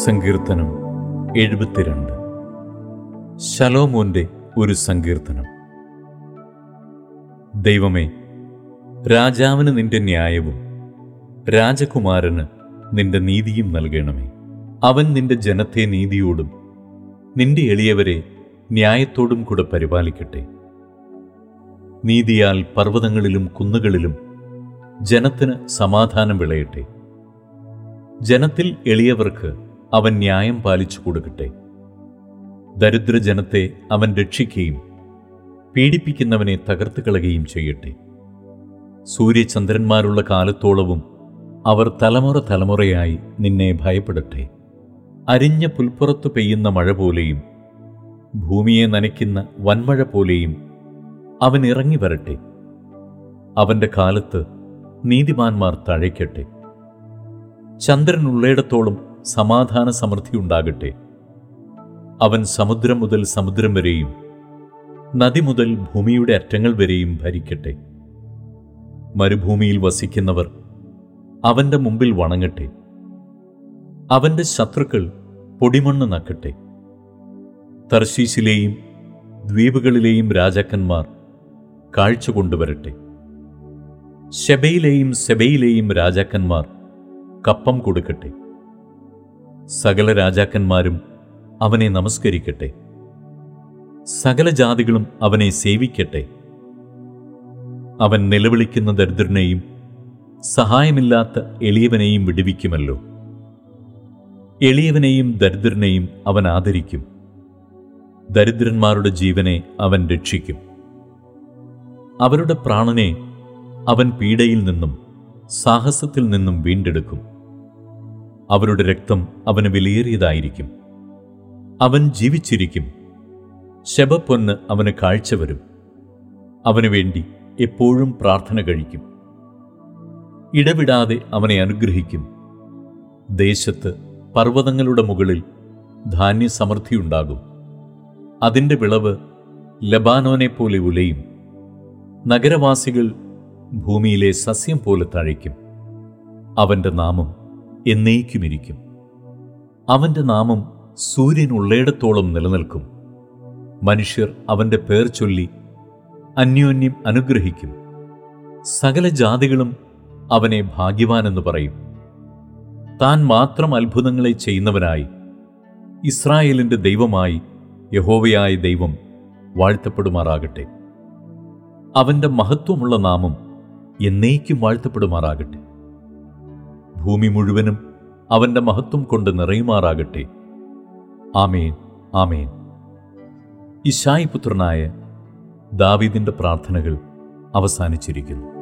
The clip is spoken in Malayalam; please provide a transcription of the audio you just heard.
സങ്കീർത്തനം എഴുപത്തിരണ്ട് ശലോമോന്റെ ഒരു സങ്കീർത്തനം ദൈവമേ രാജാവിന് നിന്റെ ന്യായവും രാജകുമാരന് നിന്റെ നീതിയും നൽകണമേ അവൻ നിന്റെ ജനത്തെ നീതിയോടും നിന്റെ എളിയവരെ ന്യായത്തോടും കൂടെ പരിപാലിക്കട്ടെ നീതിയാൽ പർവ്വതങ്ങളിലും കുന്നുകളിലും ജനത്തിന് സമാധാനം വിളയട്ടെ ജനത്തിൽ എളിയവർക്ക് അവൻ ന്യായം പാലിച്ചു കൊടുക്കട്ടെ ദരിദ്രജനത്തെ അവൻ രക്ഷിക്കുകയും പീഡിപ്പിക്കുന്നവനെ തകർത്ത് കളയുകയും ചെയ്യട്ടെ സൂര്യചന്ദ്രന്മാരുള്ള കാലത്തോളവും അവർ തലമുറ തലമുറയായി നിന്നെ ഭയപ്പെടട്ടെ അരിഞ്ഞ പുൽപ്പുറത്ത് പെയ്യുന്ന മഴ പോലെയും ഭൂമിയെ നനയ്ക്കുന്ന വൻമഴ പോലെയും അവൻ ഇറങ്ങി വരട്ടെ അവന്റെ കാലത്ത് നീതിമാന്മാർ തഴയ്ക്കട്ടെ ചന്ദ്രൻ ഉള്ളയിടത്തോളം സമാധാന സമൃദ്ധി ഉണ്ടാകട്ടെ അവൻ സമുദ്രം മുതൽ സമുദ്രം വരെയും നദി മുതൽ ഭൂമിയുടെ അറ്റങ്ങൾ വരെയും ഭരിക്കട്ടെ മരുഭൂമിയിൽ വസിക്കുന്നവർ അവന്റെ മുമ്പിൽ വണങ്ങട്ടെ അവന്റെ ശത്രുക്കൾ പൊടിമണ്ണ് നക്കട്ടെ തർശീശിലെയും ദ്വീപുകളിലെയും രാജാക്കന്മാർ കാഴ്ച കൊണ്ടുവരട്ടെ ശബയിലെയും സെബയിലെയും രാജാക്കന്മാർ കപ്പം കൊടുക്കട്ടെ സകല രാജാക്കന്മാരും അവനെ നമസ്കരിക്കട്ടെ സകല ജാതികളും അവനെ സേവിക്കട്ടെ അവൻ നിലവിളിക്കുന്ന ദരിദ്രനെയും സഹായമില്ലാത്ത എളിയവനെയും വിടുവിക്കുമല്ലോ എളിയവനെയും ദരിദ്രനെയും അവൻ ആദരിക്കും ദരിദ്രന്മാരുടെ ജീവനെ അവൻ രക്ഷിക്കും അവരുടെ പ്രാണനെ അവൻ പീഡയിൽ നിന്നും സാഹസത്തിൽ നിന്നും വീണ്ടെടുക്കും അവരുടെ രക്തം അവന് വിലയേറിയതായിരിക്കും അവൻ ജീവിച്ചിരിക്കും ശബപ്പൊന്ന് അവന് കാഴ്ച വരും അവനു വേണ്ടി എപ്പോഴും പ്രാർത്ഥന കഴിക്കും ഇടവിടാതെ അവനെ അനുഗ്രഹിക്കും ദേശത്ത് പർവ്വതങ്ങളുടെ മുകളിൽ ധാന്യസമൃദ്ധിയുണ്ടാകും അതിൻ്റെ വിളവ് ലബാനോനെ പോലെ ഉലയും നഗരവാസികൾ ഭൂമിയിലെ സസ്യം പോലെ തഴയ്ക്കും അവന്റെ നാമം എന്നേക്കുമിരിക്കും അവന്റെ നാമം സൂര്യൻ ഉള്ളയിടത്തോളം നിലനിൽക്കും മനുഷ്യർ അവന്റെ പേർ ചൊല്ലി അന്യോന്യം അനുഗ്രഹിക്കും സകല ജാതികളും അവനെ ഭാഗ്യവാനെന്ന് പറയും താൻ മാത്രം അത്ഭുതങ്ങളെ ചെയ്യുന്നവനായി ഇസ്രായേലിന്റെ ദൈവമായി യഹോവയായ ദൈവം വാഴ്ത്തപ്പെടുമാറാകട്ടെ അവന്റെ മഹത്വമുള്ള നാമം എന്നേക്കും വാഴ്ത്തപ്പെടുമാറാകട്ടെ ഭൂമി മുഴുവനും അവന്റെ മഹത്വം കൊണ്ട് നിറയുമാറാകട്ടെ ആമേൻ ആമേൻ ഇശായി പുത്രനായ ദാവീദിന്റെ പ്രാർത്ഥനകൾ അവസാനിച്ചിരിക്കുന്നു